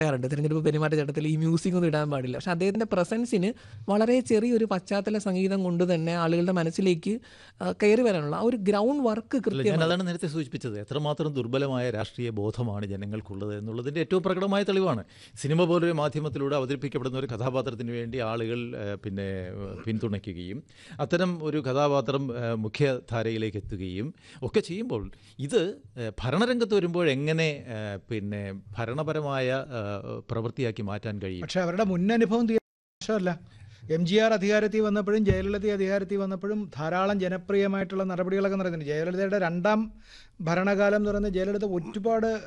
പറയാറുണ്ട് തിരഞ്ഞെടുപ്പ് പെരുമാറ്റച്ചട്ടത്തിൽ ഈ മ്യൂസിക് ഒന്നും ഇടാൻ പാടില്ല പക്ഷെ അദ്ദേഹത്തിന്റെ പ്രസൻസിന് വളരെ ചെറിയൊരു പശ്ചാത്തല സംഗീതം കൊണ്ട് തന്നെ ആളുകളുടെ മനസ്സിലേക്ക് ആ, കയറി വരാനുള്ള ആ ഒരു ഗ്രൗണ്ട് വർക്ക് അല്ല, ഞാൻ കൃത്യമാണ് അതാണ് നേരത്തെ സൂചിപ്പിച്ചത് എത്രമാത്രം ദുർബലമായ രാഷ്ട്രീയ ബോധമാണ് ജനങ്ങൾക്കുള്ളത് എന്നുള്ളതിൻ്റെ ഏറ്റവും പ്രകടമായ തെളിവാണ് സിനിമ പോലൊരു മാധ്യമത്തിലൂടെ അവതരിപ്പിക്കപ്പെടുന്ന ഒരു കഥാപാത്രത്തിന് വേണ്ടി ആളുകൾ ഏഹ്, പിന്നെ ഏഹ്, പിന്തുണയ്ക്കുകയും അത്തരം ഒരു കഥാപാത്രം ഏഹ്, മുഖ്യധാരയിലേക്ക് എത്തുകയും ഒക്കെ ചെയ്യുമ്പോൾ ഇത് ഏഹ്, ഭരണരംഗത്ത് വരുമ്പോൾ എങ്ങനെ ഏഹ്, പിന്നെ ഭരണപരമായ ഏഹ്, പ്രവൃത്തിയാക്കി മാറ്റാൻ കഴിയും പക്ഷെ അവരുടെ മുൻ അനുഭവം തീരെ മോശമല്ല എം ജി ആർ അധികാരത്തിൽ വന്നപ്പോഴും ജയലളിത അധികാരത്തിൽ വന്നപ്പോഴും ധാരാളം ജനപ്രിയമായിട്ടുള്ള നടപടികളൊക്കെ നടക്കുന്നുണ്ട് ജയലളിതയുടെ രണ്ടാം ഭരണകാലം എന്ന് പറയുന്നത് ജയലളിത ഒരുപാട്